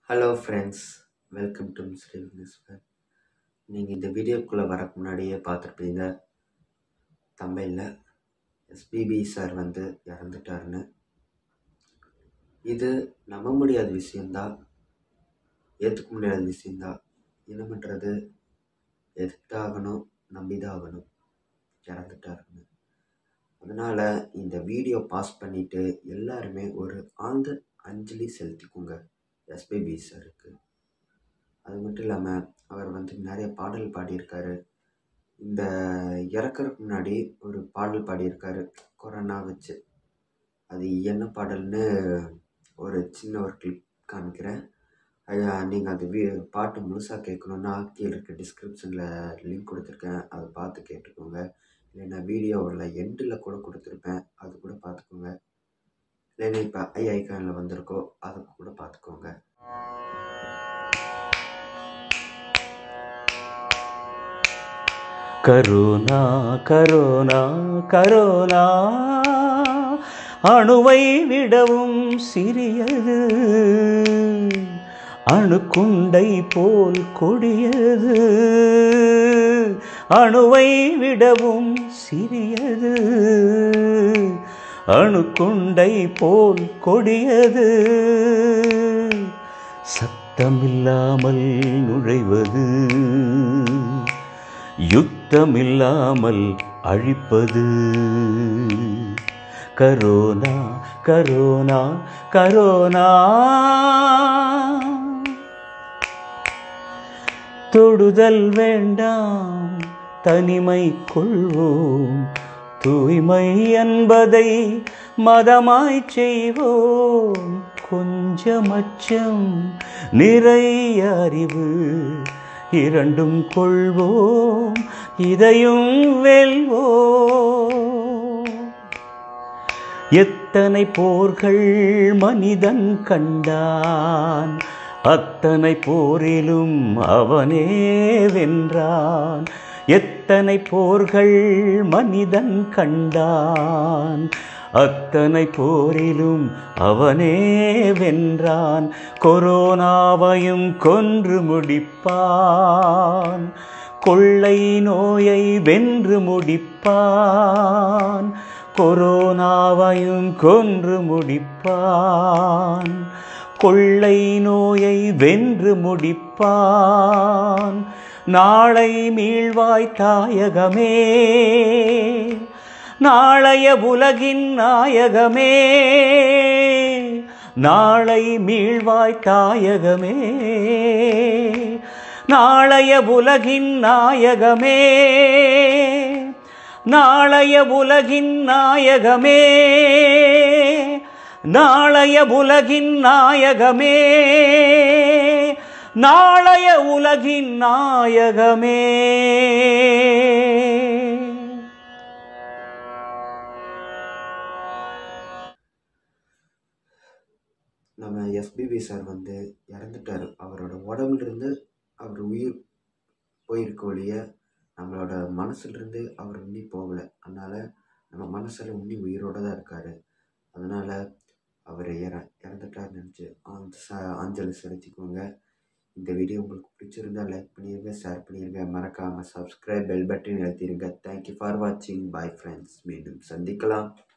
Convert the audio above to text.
hello friends welcome to Muslim newspaper நீங்கள் இந்த வீடியோக்குள்ளே வரக்கு முன்னாடியே பார்த்துருப்பீங்க தமிழில் எஸ்பிபி சார் வந்து இறந்துட்டாருன்னு இது நம்ப முடியாத விஷயந்தான் ஏற்றுக்க முடியாத விஷயந்தான் என்ன பண்ணுறது எதுக்குதான் ஆகணும் நம்பி தான் ஆகணும் இறந்துட்டாருன்னு அதனால் இந்த வீடியோ பாஸ் பண்ணிவிட்டு எல்லாருமே ஒரு ஆழ்ந்த அஞ்சலி செலுத்திக்கோங்க எஸ்பிபி சாருக்கு அது மட்டும் இல்லாமல் அவர் வந்து நிறைய பாடல் பாடியிருக்காரு இந்த இறக்கறதுக்கு முன்னாடி ஒரு பாடல் பாடியிருக்காரு கொரோனா வச்சு அது என்ன பாடல்னு ஒரு சின்ன ஒரு கிளிப் காமிக்கிறேன் நீங்கள் அது வீ பாட்டு முழுசாக கேட்கணுன்னா கீழே இருக்க டிஸ்கிரிப்ஷனில் லிங்க் கொடுத்துருக்கேன் அதை பார்த்து கேட்டுக்கோங்க இல்லைன்னா வீடியோவில் எண்டில் கூட கொடுத்துருப்பேன் அது கூட பார்த்துக்கோங்க இல்லைன்னா இப்போ ஐ ஐக்கானில் வந்திருக்கோ அதை கூட பார்த்துக்கோங்க கரோனா கரோனா கரோனா அணுவை விடவும் சிறியது அணுக்குண்டை போல் கொடியது அணுவை விடவும் சிறியது அணுக்குண்டை போல் கொடியது சத்தமில்லாமல் நுழைவது யுத்தமில்லாமல் அழிப்பது கரோனா கரோனா கரோனா தொடுதல் வேண்டாம் தனிமை கொள்வோம் தூய்மை என்பதை மதமாய் செய்வோம் கொஞ்சம் அச்சம் நிறைய அறிவு இரண்டும் கொள்வோம் இதையும் வெல்வோம் எத்தனை போர்கள் மனிதன் கண்டான் அத்தனை போரிலும் அவனே வென்றான் எத்தனை போர்கள் மனிதன் கண்டான் அத்தனை போரிலும் அவனே வென்றான் கொரோனாவையும் கொன்று முடிப்பான் கொள்ளை நோயை வென்று முடிப்பான் கொரோனாவையும் கொன்று முடிப்பான் கொள்ளை நோயை வென்று முடிப்பான் நாளை மீழ்வாய் தாயகமே நாளைய உலகின் நாயகமே நாளை மீழ்வாய் தாயகமே நாளைய உலகின் நாயகமே நாளைய உலகின் நாயகமே நாளைய உலகின் நாயகமே நாளைய உலகின் நாயகமே நம்ம எஸ்பிபி சார் வந்து இறந்துட்டார் அவரோட உடம்புலேருந்து அவர் உயிர் போயிருக்க ஒழிய நம்மளோட மனசுலேருந்து அவர் உண்ணி போகலை அதனால் நம்ம மனசில் உண்ணி உயிரோடு தான் இருக்கார் அதனால் அவர் இற இறந்துட்டார்னு நினச்சி அந்த ச அஞ்சலி செலுத்திக்கோங்க இந்த வீடியோ உங்களுக்கு பிடிச்சிருந்தா லைக் பண்ணிடுங்க ஷேர் பண்ணிடுங்க மறக்காமல் சப்ஸ்கிரைப் பெல் பட்டன் எழுத்திடுங்க தேங்க்யூ ஃபார் வாட்சிங் பாய் ஃப்ரெண்ட்ஸ் மீண்டும் சந்திக்கலாம்